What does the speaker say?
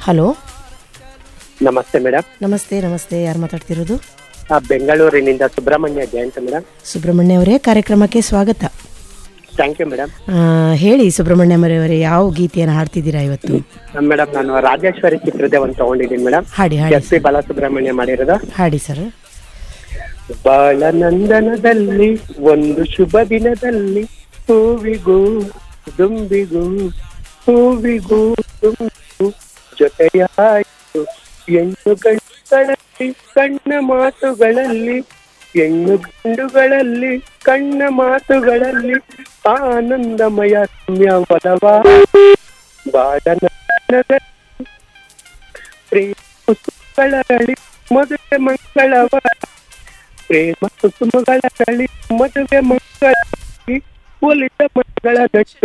hello ನಮಸ್ತೆ madam ನಮಸ್ತೆ ನಮಸ್ತೆ ಯಾರು ಮಾತಾಡ್ತಿರೋದು ಆ, ಬೆಂಗಳೂರಿನಿಂದ ಸುಬ್ರಹ್ಮಣ್ಯ ಜಯಂತ್ ಮೇಡಮ್ ಸುಬ್ರಹ್ಮಣ್ಯ ಅವರೇ ಕಾರ್ಯಕ್ರಮಕ್ಕೆ ಸ್ವಾಗತ ಥ್ಯಾಂಕ್ ಯು ಮೇಡಮ್ ಆ, ಹೇಳಿ ಸುಬ್ರಹ್ಮಣ್ಯ ಅವರೇ ಯಾವ ಗೀತೆಯನ್ನು ಹಾಡ್ತಿದ್ದೀರಾ ಇವತ್ತು ಮೇಡಮ್ ನಾನು ರಾಜೇಶ್ವರಿ ಚಿತ್ರದ ಒಂದು ತಗೊಂಡಿದ್ದೀನಿ ಮೇಡಮ್ ಹಾಡಿ ಹಾಡಿ ಎಸ್ ಪಿ ಬಾಲಸುಬ್ರಹ್ಮಣ್ಯ ಮಾಡಿರೋದು ಹಾಡಿ ಸರ್ ಬಾಳನಂದನದಲ್ಲಿ ಒಂದು ಶುಭ ದಿನದಲ್ಲಿ ಹೂವಿಗೂ ದುಂಬಿಗೂ ಹೂವಿಗೂ ದುಂಬಿಗೂ ಜೊತೆಯಾಯಿತು ಹೆಣ್ಣು ಗಂಡುಗಳಲ್ಲಿ ಕಣ್ಣ ಮಾತುಗಳಲ್ಲಿ ಹೆಣ್ಣು ಗಂಡುಗಳಲ್ಲಿ ಕಣ್ಣ ಮಾತುಗಳಲ್ಲಿ ಆನಂದಮಯ ರಮ್ಯವಲವ ಬಾಳನಂದನದಲ್ಲಿ ಪ್ರೇಮ ಕುಸುಮಗಳಲ್ಲಿ ಮದುವೆ ಮಂಗಳವಾರ ಪ್ರೇಮ ಕುಸುಮಗಳ ಕಳಿ ಮದುವೆ ಮಂಗಳ ಒಲಿದ ಮಂಗಳ ಗಟ್ಟು